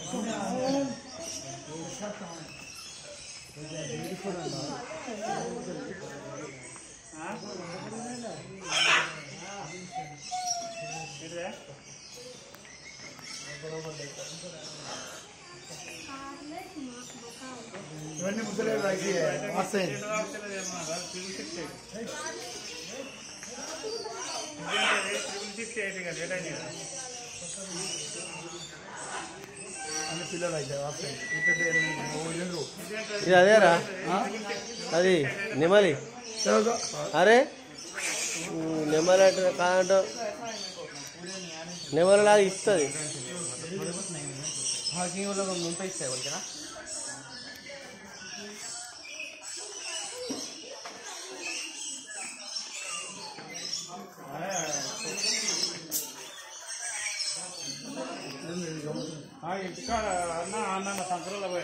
ఇవన్నీ ముసలి రాసి వస్తాయి అన్ని పిల్లలు అయితే వస్తాయి ఇక్కడ రెండు ఇది అదేరా అది నెమలి అరే ఉమ్, నెమలి అంటే కాదంటావు నెమలి లాగా ఇస్తుంది ఇంటికాడ అన్న అన్న సంకరంలో